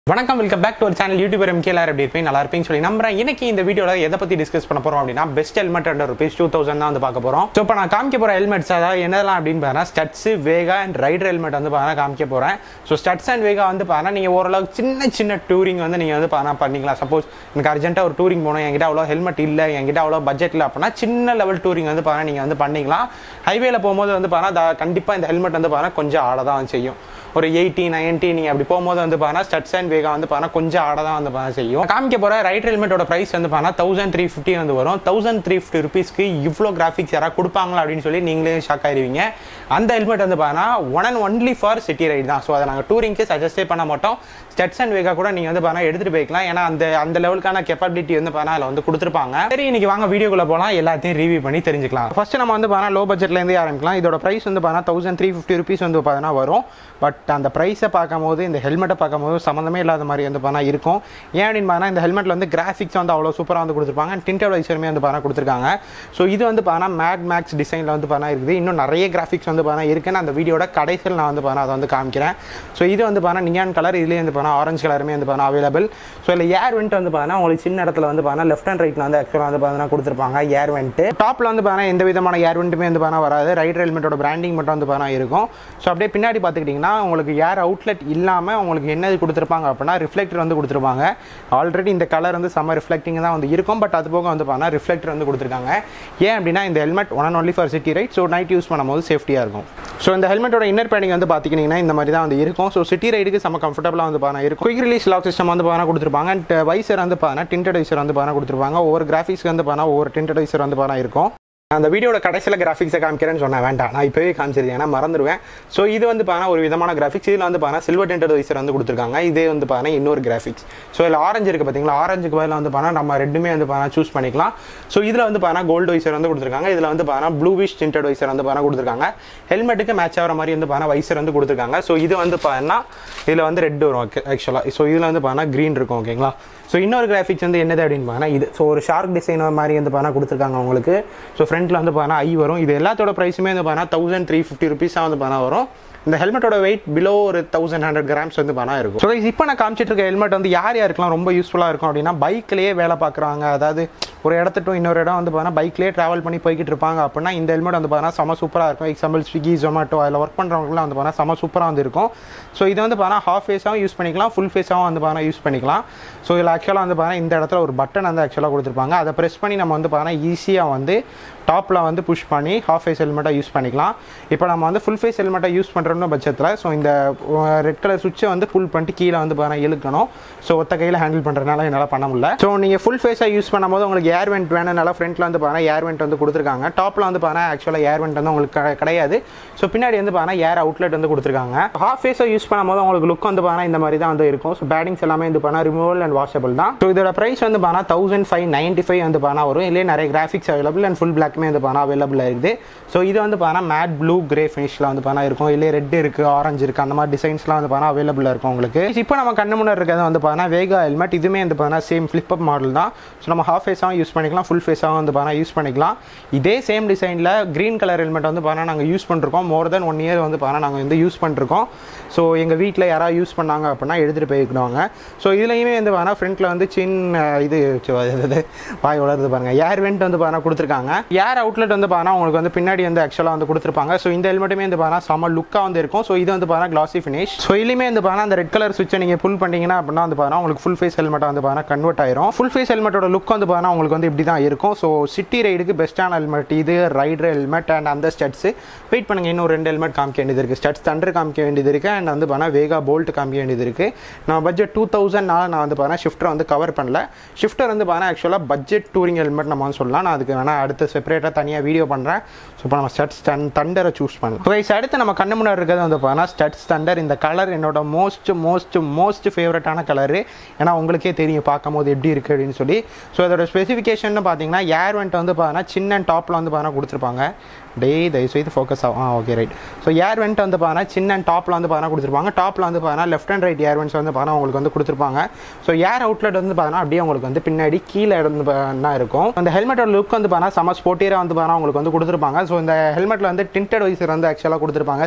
வணக்கம் welcome back to ஒரு channel YouTuber எம்கேலார் எப்படி இருப்பீங்க நல்லா இருப்பீங்கன்னு சொல்லி நம்புறேன் இன்னைக்கு இந்த வீடியோல எதை பத்தி டிஸ்கஸ் பண்ண போறோம் அப்படின்னா best helmet under rupees two thousand தான் வந்து பார்க்க போறோம் ஸோ இப்போ நான் காமிக்க போற ஹெல்மெட்ஸ் அதாவது என்னெல்லாம் அப்படின்னு பார்த்தா Studds Vega and Rider helmet வந்து பார்த்தா காமிக்க போறேன் ஸோ ஸ்டட்ஸ் அண்ட் வேகா வந்து பார்த்தா நீங்க ஓரளவுக்கு சின்ன சின்ன டூரிங் வந்து நீங்க வந்து பார்த்தா பண்ணிக்கலாம் சப்போஸ் எனக்கு அர்ஜென்ட்டாக ஒரு டூரிங் போகணும் என்கிட்ட அவ்வளோ ஹெல்மெட் இல்லை என்கிட்ட அவ்வளோ பட்ஜெட் இல்லை அப்படின்னா சின்ன லெவல் டூரிங் வந்து பார்த்தா நீங்க வந்து பண்ணிக்கலாம் ஹைவேல போகும்போது வந்து பார்த்தா கண்டிப்பா இந்த ஹெல்மெட் வந்து பார்த்தா கொஞ்சம் ஆட தான் செய்யும் ஒரு எயிட்டி நைன்ட்டி நீங்கள் அப்படி போகும்போது வந்து பார்த்தா ஸ்டட்ஸ் அண்ட் வேகா வந்து பார்த்தா கொஞ்சம் ஆட தான் வந்து பார்த்தா செய்யும் காமிக்க போகிற ரைட் ஹெல்மெட்டோட ப்ரைஸ் வந்து பார்த்தா தௌசண்ட் த்ரீ ஃபிஃப்டி வந்து வரும் தௌசண்ட் த்ரீ ஃபிஃப்டி ருபீஸ்க்கு இவ்வளோ கிராஃபிக்ஸ் யாராவது கொடுப்பாங்களா அப்படின்னு சொல்லி நீங்களே ஷாக் ஆயிருவீங்க அந்த ஹெல்மெட் வந்து பார்த்தா one and only for city ride தான் ஸோ அதை நாங்கள் டூரிங்க்கு சஜஸ்டே பண்ண மாட்டோம் ஸ்டட்ஸ் அண்ட் வேகா கூட நீங்கள் வந்து பார்த்தா எடுத்துகிட்டு போய்க்கலாம் ஏன்னா அந்த அந்த லெவலுக்கான கெப்பாபிலிட்டி வந்து பார்த்தா அதில் வந்து கொடுத்துருப்பாங்க சரி இன்னைக்கு வாங்க வீடியோக்குள்ள போகலாம் எல்லாத்தையும் ரிவ்யூ பண்ணி தெரிஞ்சுக்கலாம் ஃபர்ஸ்ட் நம்ம வந்து பார்த்தா லோ பட்ஜெட்லேருந்து ஆரம்பிக்கலாம் இதோட ப்ரைஸ் வந்து பார்த்தா தௌசண்ட் த்ரீ ஃபிஃப்டி ருபீஸ் வந்து பார்த்தா வரும் பட் அந்த ப்ரைஸை பார்க்கும்போது இந்த ஹெல்மெட்டை பார்க்கும்போது சம்மந்தமே இல்லாத மாதிரி வந்து பார்த்தா இருக்கும் ஏன் அப்படின்னு பார்த்தா இந்த ஹெல்மெட்டில் வந்து கிராஃபிக்ஸ் வந்து அவ்வளோ சூப்பராக வந்து கொடுத்துருப்பாங்க டிண்டட் வைசருமே வந்து பார்த்தா கொடுத்துருக்காங்க ஸோ இது வந்து பார்த்தா மேட் மேக்ஸ் டிசைனில் வந்து பார்த்தா இருக்குது இன்னும் நிறைய கிராஃபிக்ஸ் வந்து பார்த்தா இருக்குன்னு அந்த வீடியோட கடைசியில் நான் வந்து பார்த்தா அதை வந்து காமிக்கிறேன் ஸோ இது வந்து பார்த்தா நியான் கலர் இதுலேயே வந்து பார்த்தா ஆரஞ்சு கலருமே வந்து பார்த்தா அவைலபிள் ஸோ இல்லை ஏர் வெண்ட் வந்து பார்த்தா உங்களுக்கு சின்ன இடத்துல வந்து பார்த்தா லெஃப்ட் அண்ட் ரைட்டில் வந்து ஆக்சுவலாக வந்து பார்த்தா கொடுத்துருப்பாங்க ஏர் வெண்ட்டு டாப்பில் வந்து பார்த்தா எந்த விதமான ஏர் வெண்ட்டுமே வந்து பார்த்தா வராது ரைட் ஹெல்மெட்டோட பிராண்டிங் மட்டும் வந்து பார்த்தா இருக்கும் ஸோ அப்படியே பின்னாடி பார்த்துக்கிட்டிங்கன்னா உங்களுக்கு ஏர் அவுட்லெட் இல்லாமல் உங்களுக்கு என்னது கொடுத்துருப்பாங்க அப்படின்னா ரிஃப்ளெக்டர் வந்து கொடுத்துருப்பாங்க ஆல்ரெடி இந்த கலர் வந்து செம்ம ரிஃப்ளெக்டிங் தான் வந்து இருக்கும் பட் அது போக வந்து பார்த்தா ரிஃப்ளெக்டர் வந்து கொடுத்துருக்காங்க ஏன் அப்படின்னா இந்த helmet one and only for city ride so night use பண்ணும்போது சேஃப்டியாக இருக்கும் ஸோ இந்த ஹெல்மெட்டோட இன்னர் பேடிங் வந்து பார்த்திங்கன்னா இந்த மாதிரி தான் வந்து இருக்கும் ஸோ சிட்டி ரைடுக்கு செம்ம கம்ஃபர்டபுளாக வந்து பார்த்தா இருக்கும் குயிக் ரிலீஸ் லாக் சிஸ்டம் வந்து பார்த்தா கொடுத்துருப்பாங்க அண்ட் வைசர் வந்து பார்த்தா டிண்டட் வைசர் வந்து பார்த்தா கொடுத்துருப்பாங்க ஒவ்வொரு கிராஃபிக்ஸ்க்கு வந்து பார்த்தா ஒவ்வொரு டிண்டட் வைசர் வந்து பார்த்தா இருக்கும் அந்த வீடியோட கடைசியில் கிராஃபிக்ஸை காமிக்கிறேன்னு சொன்னேன் வேண்டாம் நான் இப்போவே காமிச்சிருக்கேன் ஏன்னா மறந்துடுவேன் ஸோ இது வந்து பார்த்தா ஒரு விதமான கிராஃபிக்ஸ் இதில் வந்து பார்த்தா சில்வர் டென்டட் வைசர் வந்து கொடுத்துருக்காங்க இதே வந்து பார்த்தா இன்னொரு கிராஃபிக்ஸ் ஸோ இதில் ஆரஞ்சு இருக்குது பார்த்தீங்களா ஆரஞ்சுக்கு பதிலாக வந்து பார்த்தா நம்ம ரெண்டுமே வந்து பார்த்தா சூஸ் பண்ணிக்கலாம் ஸோ இதில் வந்து பார்த்தா கோல்டு வைசர் வந்து கொடுத்துருக்காங்க இதில் வந்து பார்த்தா ப்ளூவிஷ் டிண்டட் வைசர் வந்து பார்த்தா கொடுத்துருக்காங்க ஹெல்மெட்டுக்கு மேட்ச் ஆகிற மாதிரி வந்து பார்த்தா வைசர் வந்து கொடுத்துருக்காங்க ஸோ இது வந்து பார்த்தா இதில் வந்து ரெட் வரும் ஆக்சுவலாக ஸோ இதில் வந்து பார்த்தா க்ரீன் இருக்கும் ஓகேங்களா ஸோ இன்னொரு கிராஃபிக்ஸ் வந்து என்னது அப்படின்னு பார்த்தா இது ஸோ ஒரு ஷார்க் டிசைன் மாதிரி வந்து பார்த்தா கொடுத்துருக்காங்க உங்களுக்கு ஸோ ஃப்ரண்ட்டில் வந்து பார்த்தா ஐ வரும் இது எல்லாத்தோட ப்ரைஸுமே வந்து பார்த்தா தௌசண்ட் த்ரீ ஃபிஃப்டி ருபீஸாக வந்து பார்த்தா வரும் இந்த ஹெல்மெட்டோட வெயிட் பிலோ ஒரு தௌசண்ட் ஹண்ட்ரட் கிராம்ஸ் வந்து பணம் இருக்கும் ஸோ இப்போ நான் காமிச்சிட்டு இருக்க ஹெல்மெட் வந்து யார் யாருக்கெல்லாம் ரொம்ப யூஸ்ஃபுல்லாக இருக்கும் அப்படின்னா பைக்லேயே வேலை பார்க்குறாங்க அதாவது ஒரு இடத்துட்டும் இன்னொரு இடம் வந்து பார்த்தா பைக்லேயே ட்ராவல் பண்ணி போய்கிட்டு இருப்பாங்க அப்படின்னா இந்த ஹெல்மெட் வந்து பார்த்தா செம சூப்பராக இருக்கும் எக்ஸாம்பிள் ஸ்விக்கி ஜொமேட்டோ அதில் ஒர்க் பண்ணுறவங்களாம் வந்து பார்த்தா செம சூப்பராக வந்து இருக்கும் ஸோ இது வந்து பார்த்தா ஹாஃப் ஃபேஸாகவும் யூஸ் பண்ணிக்கலாம் ஃபுல் ஃபேஸாகவும் வந்து பார்த்தா யூஸ் பண்ணிக்கலாம் ஸோ இதில் ஆக்சுவலாக வந்து பார்த்தா இந்த இடத்துல ஒரு பட்டன் வந்து ஆக்சுவலாக கொடுத்துருப்பாங்க அதை ப்ரெஸ் பண்ணி நம்ம வந்து பார்த்தா ஈஸியாக வந்து டாப்பில் வந்து புஷ் பண்ணி ஹாஃப் ஃபேஸ் ஹெல்மெட்டாக யூஸ் பண்ணிக்கலாம் இப்போ நம்ம வந்து ஃபுல் ஃபேஸ் ஹெல்மெட்டை யூஸ் பண்ணுறோம்னு பட்சத்தில் ஸோ இந்த ரெட் கலர் சுவிட்சை வந்து புல் பண்ணிட்டு கீழே வந்து பார்த்தா இழுக்கணும் ஸோ ஒத்த கையில் ஹேண்டில் பண்ணுறதுனால என்னால் பண்ண முடியல ஸோ நீங்கள் ஃபுல் ஃபேஸாக யூஸ் பண்ணும்போது உங்களுக்கு ஏர் வெண்ட் வேணும்னால ஃப்ரண்ட்டில் வந்து பார்த்தா ஏர் வெண்ட் வந்து கொடுத்துருக்காங்க டாப்பில் வந்து பார்த்தா ஆக்சுவலாக ஏர் வெண்ட் வந்து உங்களுக்கு கிடை- கிடையாது ஸோ பின்னாடி வந்து பார்த்தா ஏர் அவுட்லெட் வந்து கொடுத்துருக்காங்க ஹாஃப் ஃபேஸை யூஸ் பண்ணும்போது உங்களுக்கு லுக் வந்து பார்த்தா இந்த மாதிரி தான் வந்து இருக்கும் ஸோ பேடிங்ஸ் எல்லாமே வந்து பார்த்தா ரிமூவல் அண்ட் வாஷபிள் தான் ஸோ இதோட ப்ரைஸ் வந்து பார்த்தா தௌசண்ட் ஃபைவ் நைன்ட்டி ஃபைவ் வந்து பார்த்தா வரும் இல்லையே நிறைய கிராஃபிக்ஸ் அவைலபிள் அண்ட் ஃபுல் பிளாக்மே வந்து பார்த்தா அவைலபிள் இருக்குது ஸோ இது வந்து பார்த்தா மேட் ப்ளூ கிரே ஃபினிஷில் வந்து பார்த்தா இருக்கும் இல்லையே ரெட் இருக்குது ஆரஞ்சு இருக்குது அந்த மாதிரி டிசைன்ஸ்லாம் வந்து பார்த்தா அவைலபிளாக இருக்கும் உங்களுக்கு இப்போ நம்ம கண்ணு முன்னாடி இருக்கிறது வந்து பார்த்தா வேகா ஹெல்மெட் இதுவுமே வந்து பார்த்தா சேம் ஃப்ளிப் அப் மாடல் தான் ஸோ நம்ம ஹாஃப் ஃபேஸாகவும் யூஸ் பண்ணிக்கலாம் ஃபுல் ஃபேஸாகவும் வந்து பார்த்தா யூஸ் பண்ணிக்கலாம் இதே சேம் டிசைனில் க்ரீன் கலர் ஹெல்மெட் வந்து பார்த்தா நாங்கள் யூஸ் பண்ணிருக்கோம் மோர் தென் ஒன் இயர் வந்து பார்த்தா நாங்கள் வந்து யூஸ் பண்ணிருக்கோம் ஸோ எங்கள் வீட்டில் யாராவது யூஸ் பண்ணாங்க அப்படின்னா எடுத்துகிட்டு போய்க்கிடுவாங்க ஸோ இதுலையுமே வந்து பார்த்தா ஃப்ரண்ட்டில் வந்து சின்ன இது ச்சோ, அது இது வாய் வளருது பாருங்க ஏர் வெண்ட் வந்து பார்த்தா கொடுத்துருக்காங்க ஏர் அவுட்லெட் வந்து பார்த்தா உங்களுக்கு வந்து பின்னாடி வந்து ஆக்சுவலாக வந்து கொடுத்துருப்பாங்க ஸோ இந்த ஹெல்மெட்டுமே வந்து பார்த்தா செம லுக்காக வந்து இருக்கும் ஸோ இது வந்து பார்த்தா கிளாசி ஃபினிஷ் ஸோ இதுலையுமே வந்து பார்த்தா அந்த ரெட் கலர் சுவிட்சை நீங்கள் புல் பண்ணிட்டீங்கன்னா அப்படின்னா வந்து பார்த்தா உங்களுக்கு ஃபுல் ஃபேஸ் ஹெல்மெட்டாக வந்து பார்த்தா கன்வெர்ட் ஆயிரும் ஃபுல் ஃபேஸ் ஹெல்மெட்டோட லுக் வந்து பார்த்தா உங்களுக்கு வந்து இப்படி தான் இருக்கும் ஸோ சிட்டி ரைடுக்கு பெஸ்ட்டான ஹெல்மெட் இது ரைடர் ஹெல்மெட் அண்ட் அந்த ஸ்டட்ஸ் வெயிட் பண்ணுங்க இன்னும் ரெண்டு ஹெல்மெட் காமிக்க வேண்டியது இருக்குது ஸ்டட்ஸ் தண்டர் காமிக்க வேண்டியது இருக்குது அண்ட் வந்து பார்த்தா வேகா போல்ட் காமிக்க வேண்டியது இருக்குது நான் பட்ஜெட் டூ தௌசண்ட்னால நான் வந்து பார்த்தா ஷிஃப்டர் வந்து கவர் பண்ணல ஷிஃப்டர் வந்து பார்த்தா ஆக்சுவலாக பட்ஜெட் டூரிங் ஹெல்மெட் நம்ம வந்து சொல்லலாம் நான் அதுக்கு வேணால் அடுத்து செப்பரேட்டாக தனியாக வீடியோ பண்ணுறேன் ஸோ இப்போ நம்ம ஸ்டட்ஸ் தன் தண்டரை சூஸ் பண்ணலாம் கைஸ் அடுத்து நம்ம கண்ணு முன்னாடி இருக்கிறது வந்து பார்த்தா ஸ்டட்ஸ் தண்டர் இந்த கலர் என்னோட மோஸ்ட் மோஸ்ட் மோஸ்ட் ஃபேவரட்டான கலரு ஏன்னா உங்களுக்கே தெரியும் பார்க்கும் போது எப்படி இருக்குது அப்படின்னு சொல்லி ஸோ அதோட ஸ்பெசிஃபிகேஷன் பார்த்தீங்கன்னா ஏர் வெண்ட் வந்து பார்த்தீங்கன்னா சின்ன டாப்பில் வந்து பார்த்தீங்கன்னா கொடுத்துருப்பாங்க டேய் தயவுசெய்து ஃபோக்கஸ் ஆகும் ஆ okay right so air vent வந்து பார்த்தீங்கன்னா சின்ன டாப்பில் வந்து பார்த்தீங்கன்னா கொடுத்துருப்பாங்க டாப்பில் வந்து பார்த்தீங்கன்னா left and right air vents வந்து பார்த்தீங்கன்னா உங்களுக்கு வந்து கொடுத்துருப்பாங்க ஸோ ஏர் அவுட்லெட் வந்து பார்த்தீங்கன்னா அப்படியே உங்களுக்கு வந்து பின்னாடி கீழே இருந்து தான் இருக்கும் அந்த ஹெல்மெட்டோட லுக் வந்து பார்த்தீங்கன்னா செம ஸ்போர்ட்டியராக வந்து பார்த்தீங்கன்னா உங்களுக்கு வந்து கொடுத்துருப்பாங்க ஸோ இந்த ஹெல்மெட்டில் வந்து டிண்டட் வைசர் வந்து ஆக்சுவலாக கொடுத்துருப்பாங்க சில்வர் டிண்டட்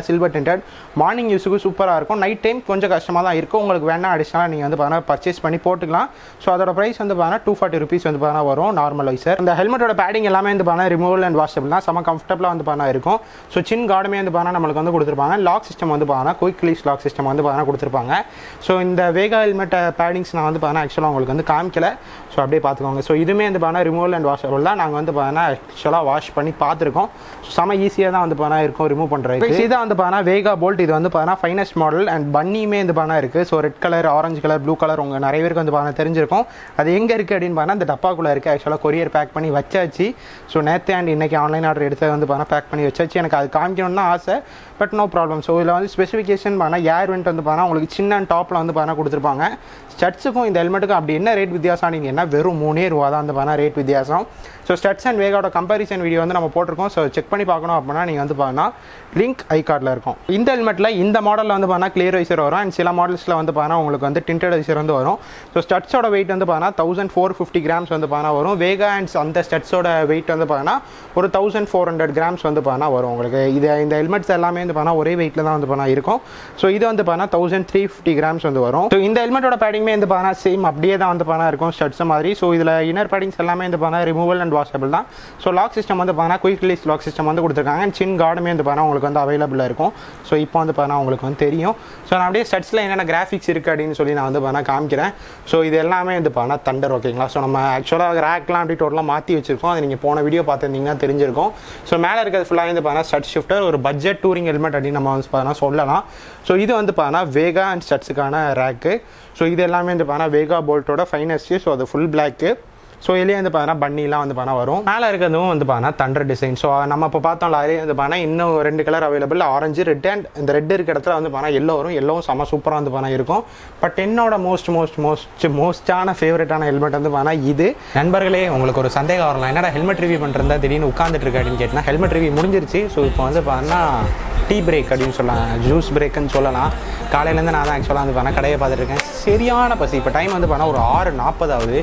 ஓரியன்ட் மார்னிங் யூஸுக்கு சூப்பராக இருக்கும் நைட் டைம் கொஞ்சம் கஷ்டமாக தான் இருக்கும் உங்களுக்கு வேணா அடிஷனலாக நீங்கள் வந்து பார்த்தீங்கன்னா பர்ச்சேஸ் பண்ணி போட்டுக்கலாம் ஸோ அதோட ப்ரைஸ் வந்து பார்த்தீங்கன்னா டூ ஃபார்ட்டி ருபீஸ் வந்து பார்த்தீங்கன்னா வரும் நார்மல் வைசர் இந்த ஹெல்மெட்டோட பேடிங் எல்லாமே வந்து பார்த்தீங்கன்னா ரிமூவல் அண்ட் வாஷபிள் தான் செம கம்ஃபர்டபுளாக வந்து பார்த்தீங்கன்னா இருக்கும் ஸோ சின் கார்டுமே வந்து பார்த்தீங்கன்னா நம்மளுக்கு வந்து கொடுத்துருப்பாங்க லாக் சிஸ்டம் வந்து பார்த்தீங்கன்னா குயிக் ரிலீஸ் லாக் சிஸ்டம் வந்து பார்த்தீங்கன்னா கொடுத்துருப்பாங்க ஸோ இந்த வேகா ஹெல்மெட் பேடிங்ஸ் நான் வந்து பார்த்தீங்கன்னா ஆக்சுவலாக உங்களுக்கு வந்து காமிக்கல ஸோ அப்படியே பார்த்துக்கோங்க ஸோ இதுவுமே வந்து பார்த்தீங்கன்னா ரிமூவல் அண்ட் வாஷபிள் தான் நாங்கள் வந்து பார்த்தீங்கன்னா ஆக்சுவலாக வாஷ் பண்ணி பார்த்துருக்கோம் ஸோ செம ஈஸியாக தான் வந்து பார்த்தீங்கன்னா இருக்கும் ரிமூவ் பண்ணுறது இதான் வந்து பார்த்தீங்கன்னா வேகா போல்ட் இது வந்து பார்த்தீங்கன்னா ஃபைனஸ்ட் மாடல் அண்ட் பன்னியுமே வந்து பார்த்தீங்கன்னா இருக்குது so red colour orange colour blue colour உங்கள் நிறைய பேருக்கு வந்து பார்த்தீங்கன்னா தெரிஞ்சிருக்கும் அது எங்கே இருக்குது அப்படின்னு பார்த்தீங்கன்னா இந்த டப்பாக்குள்ளே இருக்குது ஆக்சுவலாக கொரியர் பேக் பண்ணி வச்சாச்சு ஸோ நேற்று அண்ட் இன்னைக்கு ஆன்லைன் ஆர்டர் எடுத்து வந்து பார்த்தீங்கன்னா பேக் பண்ணி வச்சாச்சு எனக்கு அது காமிக்கணும்னு தான் ஆசை பட் நோ ப்ராப்ளம் ஸோ இதில் வந்து ஸ்பெசிஃபிகேஷன் பண்ணால் ஏர் வெண்ட் வந்து பார்த்தீங்கன்னா உங்களுக்கு சின்ன டாப்பில் வந்து பார்த்தீங்கன்னா கொடுத்துருப்பாங்க ஸ்டட்ஸுக்கும் இந்த ஹெல்மெட்டுக்கும் அப்படி என்ன ரேட் வித்தியாசம் நீங்கள் என்ன வெறும் மூணே ரூபா தான் வந்து பார்த்தீங்கன்னா ரேட் வித்தியாசம் ஸோ ஸ்டட்ஸ் அண்ட் வேகோட கம்பேரிசன் வீடியோ வந்து நம்ம போட்டிருக்கோம் ஸோ செக் பண்ணி பார்க்கணும் அப்படின்னா நீங்கள் வந்து பார்த்தீங்கன்னா லிங்க் ஐ கார்டில் இருக்கும் இந்த ஹெல்மெட்டில் இந்த மாடலில் வந்து பார்த்தீங்கன்னா கிளியர் வைசர் வரும் அண்ட் சில மாடல்ஸில் வந்து பார்த்தீங்கன்னா உங்களுக்கு வந்து டிண்டட் வைசர் வந்து வரும் ஸோ ஸ்டட்ஸோட வெயிட் வந்து பார்த்தீங்கன்னா தௌசண்ட் ஃபோர் ஃபிஃப்டி கிராம்ஸ் வந்து பார்த்தீங்கன்னா வரும் வேகா அண்ட் அந்த ஸ்டட்ஸோட வெயிட் வந்து பார்த்தீங்கன்னா ஒரு தௌசண்ட் ஃபோர் ஹண்ட்ரட் கிராம்ஸ் வந்து பார்த்தீங்கன்னா வரும் உங்களுக்கு இது இந்த ஹெல்மெட்ஸ் எல்லாமே வந்து பார்த்தீங்கன்னா ஒரே வெயிட்டில் தான் வந்து பார்த்தீங்கன்னா இருக்கும் ஸோ இது வந்து பார்த்தீங்கன்னா தௌசண்ட் த்ரீ ஃபிஃப்டி கிராம்ஸ் வந்து வரும் ஸோ இந்த ஹெல்மெட்டோட பேடிங்குமே வந்து பார்த்தீங்கன்னா சேம் அப்படியே தான் வந்து பார்த்தீங்கன்னா இருக்கும் ஸ்டட்ஸ் மாதிரி ஸோ இதில் இன்னர் பேடிங்ஸ் எல்லாமே வந்து பார்த்தீங்கன்னா ரிமூவல் அண்ட் வாஷபிள் தான் ஸோ லாக் சிஸ்டம் வந்து பார்த்தீங்கன்னா குயிக் ரிலீஸ் லாக் சிஸ்டம் வந்து கொடுத்துருக்காங்க அண்ட் சின் கார்டுமே வந்து பார்த்தீங்கன்னா உங்களுக்கு வந்து அவைலபிளாக இருக்கும் ஸோ இப்போ வந்து பார்த்தீங்கன்னா உங்களுக்கு வந்து தெரியும் ஸோ நான் அப்படியே ஸ்டட்ஸில் என்னென்ன கிராஃபிக்ஸ் இருக்குது அப்படின்னு சொல்லி நான் வந்து பார்த்தீங்கன்னா காமிக்கிறேன் ஸோ இது எல்லாமே வந்து பார்த்தீங்கன்னா தண்டர் ஓகேங்களா ஸோ நம்ம ஆக்சுவலாக ரேக்லாம் அப்படி டோட்டலாக மாற்றி வச்சிருக்கோம் அது நீங்கள் போன வீடியோ பார்த்துருந்தீங்கன்னா தெரிஞ்சிருக்கும் ஸோ மேலே இருக்கிறது ஃபுல்லாக வந்து பார்த்தீங்கன்னா ஸ்டட் ஷிஃப்டர் ஒரு பட்ஜெட் டூரிங் ஹெல்மெட் அப்படின்னு நம்ம வந்து பார்த்தீங்கன்னா சொல்லலாம் ஸோ இது வந்து பார்த்தீங்கன்னா வேகா அண்ட் ஸ்டட்ஸுக்கான ரேக்கு ஸோ இது எல்லாமே வந்து பார்த்தீங்கன்னா வேகா போல்ட்டோட ஃபைனஸ்ட்டு ஸோ அது ஃபுல் பிளாக்கு ஸோ இதுலேயே வந்து பார்த்தீங்கன்னா பன்னிலாம் வந்து பார்த்தீங்கன்னா வரும் மேலே இருக்கிறதும் வந்து பார்த்தீங்கன்னா தண்டர் டிசைன் ஸோ நம்ம இப்போ பார்த்தோம்ல அதுலேயே வந்து பார்த்தீங்கன்னா இன்னும் ரெண்டு colour available orange red and இந்த ரெட் இருக்க இடத்துல வந்து பார்த்தீங்கன்னா எல்லோ வரும் எல்லோவும் செம்ம சூப்பராக வந்து பார்த்தீங்கன்னா இருக்கும் பட் என்னோட மோஸ்ட் மோஸ்ட் மோஸ்ட் மோஸ்டான ஃபேவரட்டான ஹெல்மெட் வந்து பார்த்தீங்கன்னா இது நண்பர்களே உங்களுக்கு ஒரு சந்தேகம் வரலாம் என்னடா ஹெல்மெட் ரிவ்யூ பண்ணுறதா திடீர்னு உட்காந்துட்டு இருக்கு அப்படின்னு கேட்டால் ஹெல்மெட் ரிவ்யூ முடிஞ்சிருச்சு ஸோ இப்போ வந்து பார்த்தீங்கன்னா டீ பிரேக் அப்படின்னு சொல்லலாம் ஜூஸ் பிரேக்குன்னு சொல்லலாம் காலையிலேருந்து நான் தான் ஆக்சுவலாக வந்து பார்த்தா கடையை பார்த்துட்டு இருக்கேன் சரியான பசி இப்போ டைம் வந்து பார்த்தா ஒரு ஆறு நாற்பதாவது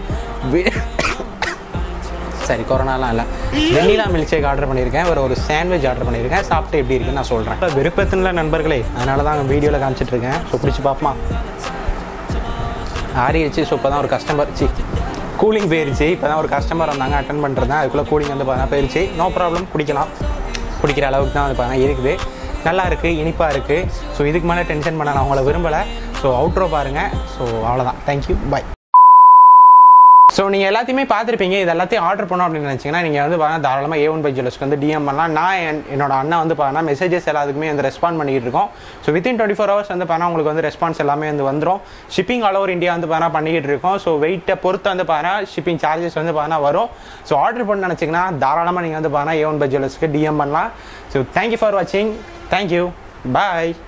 சரி கொரோனாலாம் இல்லை வெண்ணிலா மில்க் ஷேக் ஆர்டர் பண்ணியிருக்கேன் ஒரு ஒரு சாண்ட்விச் ஆர்டர் பண்ணியிருக்கேன் சாப்பிட்டு எப்படி இருக்குன்னு நான் சொல்கிறேன் விருப்பத்தினில் நண்பர்களே அதனால தான் வீடியோவில் காமிச்சிட்டு இருக்கேன் ஸோ பிடிச்சி பார்ப்போமா ஆறிடுச்சு ஸோ இப்போ தான் ஒரு கஸ்டமர் சி கூலிங் போயிருச்சு இப்போ தான் ஒரு கஸ்டமர் வந்தாங்க அட்டன் பண்ணுறேன் அதுக்குள்ளே கூலிங் வந்து பார்த்தா போயிருச்சு நோ ப்ராப்ளம் குடிக்கலாம் குடிக்கிற அளவுக்கு தான் வந்து பார்த்தா இருக்குது நல்லா இருக்குது இனிப்பாக இருக்குது ஸோ இதுக்கு மேலே டென்ஷன் பண்ண நான் உங்களை விரும்பலை ஸோ அவுட்ரோ பாருங்கள் ஸோ அவ்வளோதான் தேங்க்யூ பை ஸோ நீங்கள் எல்லாத்தையுமே பார்த்துருப்பீங்க இது எல்லாத்தையும் ஆர்டர் பண்ணோம் அப்படின்னு நினச்சிங்கன்னா நீங்கள் வந்து பார்த்தா தாராளமாக ஏ ஒன் பை ஜுவல்ஸ்க்கு வந்து டிஎம் பண்ணலாம் நான் என் என்னோட அண்ணா வந்து பார்த்தா மெசேஜஸ் எல்லாத்துக்குமே வந்து ரெஸ்பாண்ட் பண்ணிட்டு இருக்கோம் so within twenty four hours வந்து பார்த்தா உங்களுக்கு வந்து ரெஸ்பான்ஸ் எல்லாமே வந்து வந்துடும் ஷிப்பிங் ஆல் ஓவர் இந்தியா வந்து பார்த்தா பண்ணிக்கிட்டு இருக்கோம் ஸோ வெயிட்டை பொறுத்து வந்து பார்த்தா ஷிப்பிங் சார்ஜஸ் வந்து பார்த்தா வரும் ஸோ ஆர்டர் பண்ண நினச்சிங்கன்னா தாராளமாக நீங்கள் வந்து பார்த்தா ஏ ஒன் பை ஜுவல்ஸ்க்கு டிஎம் பண்ணலாம் ஸோ தேங்க்யூ ஃபார் வாட்சிங் தேங்க்யூ பாய்